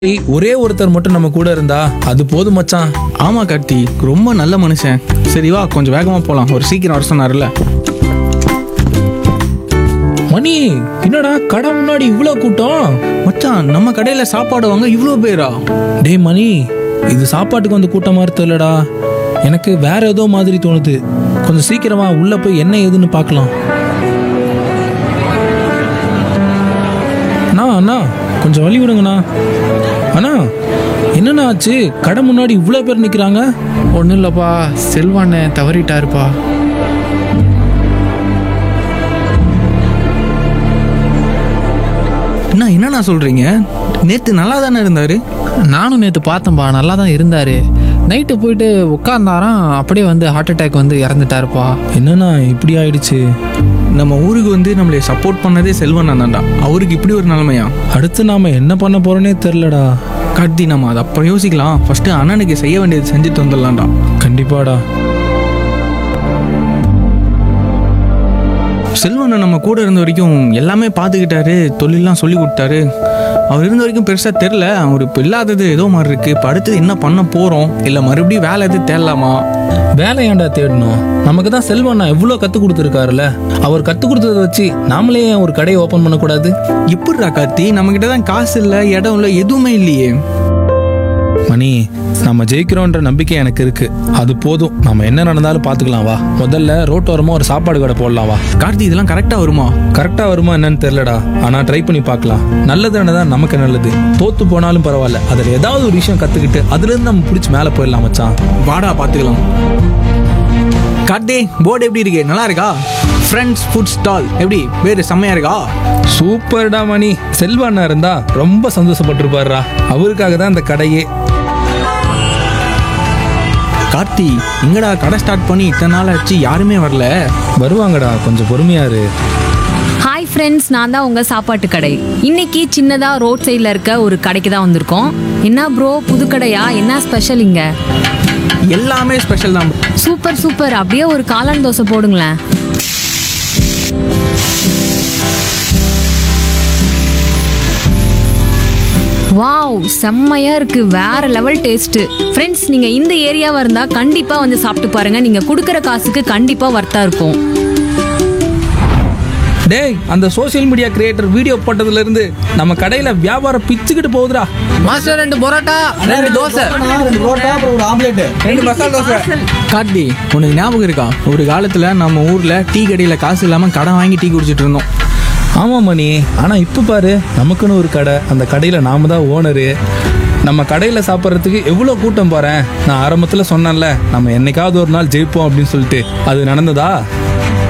ஒரே ஒருத்தர் மட்டும் நம்ம கூட இருந்தா அது போதும் மச்சான் ஆமா கார்த்தி ரொம்ப நல்ல மனுஷன் சரி வா கொஞ்சம் வேகமா போலாம் ஒரு சீக்கிரம் வர சொன்னார்ல மணி என்னடா கடை முன்னாடி இவ்வளோ கூட்டம் மச்சான் நம்ம கடையில சாப்பாடு வாங்க இவ்வளோ பேரா டேய் மணி இது சாப்பாட்டுக்கு வந்து கூட்டம் மாதிரி தெரியலடா எனக்கு வேற ஏதோ மாதிரி தோணுது கொஞ்சம் சீக்கிரமா உள்ள போய் என்ன ஏதுன்னு பார்க்கலாம் அண்ணா அண்ணா கொஞ்சம் வழி விடுங்கண்ணா அண்ணா என்னண்ணா ஆச்சு கடை முன்னாடி இவ்வளோ பேர் நிற்கிறாங்க ஒன்றும் இல்லைப்பா செல்வானே தவறிட்டாருப்பா என்ன என்னண்ணா சொல்றீங்க நேத்து நல்லா தானே இருந்தாரு நானும் நேற்று பார்த்தேன்ப்பா நல்லா தான் இருந்தார் நைட்டு போயிட்டு உட்காந்தாராம் அப்படியே வந்து ஹார்ட் அட்டாக் வந்து இறந்துட்டாருப்பா என்னண்ணா இப்படி ஆயிடுச்சு நம்ம ஊருக்கு வந்து நம்மளை சப்போர்ட் பண்ணதே செல்வன் தான்டா அவருக்கு இப்படி ஒரு நிலைமையா அடுத்து நாம என்ன பண்ண போறோன்னே தெரிலடா கார்த்தி நம்ம அதை அப்புறம் யோசிக்கலாம் ஃபர்ஸ்ட் அண்ணனுக்கு செய்ய வேண்டியது செஞ்சுட்டு வந்துடலாம்டா கண்டிப்பாடா செல்வன் நம்ம கூட இருந்த வரைக்கும் எல்லாமே பார்த்துக்கிட்டாரு தொழிலெலாம் சொல்லி கொடுத்தாரு அவர் இருந்த வரைக்கும் பெருசாக தெரில அவர் இப்போ இல்லாதது ஏதோ மாதிரி இருக்குது இப்போ அடுத்தது என்ன பண்ண போகிறோம் இல்லை மறுபடியும் வேலை எது தேடலாமா வேலை ஏன்டா தேடணும் நமக்கு தான் செல்வண்ணா எவ்வளோ கற்றுக் கொடுத்துருக்காருல்ல அவர் கற்றுக் கொடுத்ததை வச்சு நாமளே ஏன் ஒரு கடையை ஓப்பன் பண்ணக்கூடாது எப்படிடா கார்த்தி நம்மக்கிட்ட தான் காசு இல்லை இடம் இல்லை எதுவுமே இல்லையே மணி நம்ம ஜெயிக்கிறோன்ற நம்பிக்கை எனக்கு இருக்கு அது போதும் நம்ம என்ன நடந்தாலும் பார்த்துக்கலாம் வா முதல்ல ரோட்டோரமாக ஒரு சாப்பாடு கடை போடலாம் வா கார்த்தி இதெல்லாம் கரெக்டாக வருமா கரெக்டாக வருமா என்னன்னு தெரிலடா ஆனால் ட்ரை பண்ணி பார்க்கலாம் நல்லது தான் நமக்கு நல்லது தோத்து போனாலும் பரவாயில்ல அதில் ஏதாவது ஒரு விஷயம் கற்றுக்கிட்டு அதுலேருந்து நம்ம பிடிச்சி மேலே போயிடலாம் மச்சான் வாடா பார்த்துக்கலாம் கார்த்தி போர்டு எப்படி இருக்கு நல்லா இருக்கா ஃப்ரெண்ட்ஸ் ஃபுட் ஸ்டால் எப்படி பேர் செம்மையா இருக்கா சூப்பர்டா மணி செல்வண்ணா இருந்தா ரொம்ப சந்தோஷப்பட்டிருப்பாருடா அவருக்காக தான் இந்த கடையே கார்த்தி எங்கடா கடை ஸ்டார்ட் பண்ணி இத்தனை நாள் ஆச்சு யாருமே வரல வருவாங்கடா கொஞ்சம் பொறுமையா இரு ஹாய் ஃப்ரெண்ட்ஸ் நான் தான் உங்கள் சாப்பாட்டு கடை இன்னைக்கு சின்னதாக ரோட் சைடில் இருக்க ஒரு கடைக்கு தான் வந்திருக்கோம் என்ன ப்ரோ புது கடையா என்ன ஸ்பெஷல் இங்க எல்லாமே ஸ்பெஷல் தான் சூப்பர் சூப்பர் அப்படியே ஒரு காளான் தோசை போடுங்களேன் வாவ் செம்மையா இருக்கு வேற லெவல் டேஸ்ட் ஃப்ரெண்ட்ஸ் நீங்க இந்த ஏரியாவா இருந்தா கண்டிப்பா வந்து சாப்பிட்டு பாருங்க நீங்க கொடுக்குற காசுக்கு கண்டிப்பா வர்த்தா இருக்கும் டேய் அந்த சோஷியல் மீடியா கிரியேட்டர் வீடியோ போட்டதுல இருந்து நம்ம கடையில வியாபாரம் பிச்சுக்கிட்டு போகுதுடா மாஸ்டர் ரெண்டு பரோட்டா ரெண்டு தோசை ரெண்டு மசாலா தோசை கார்த்தி உனக்கு ஞாபகம் இருக்கா ஒரு காலத்துல நம்ம ஊர்ல டீ கடையில காசு இல்லாம கடன் வாங்கி டீ குடிச்சிட்டு இருந்தோம் ஆமா மணி ஆனா இப்ப பாரு நமக்குன்னு ஒரு கடை அந்த கடையில நாம தான் ஓனரு நம்ம கடையில சாப்பிட்றதுக்கு எவ்வளோ கூட்டம் போறேன் நான் ஆரம்பத்துல சொன்னேன்ல நம்ம என்னைக்காவது ஒரு நாள் ஜெயிப்போம் அப்படின்னு சொல்லிட்டு அது நடந்ததா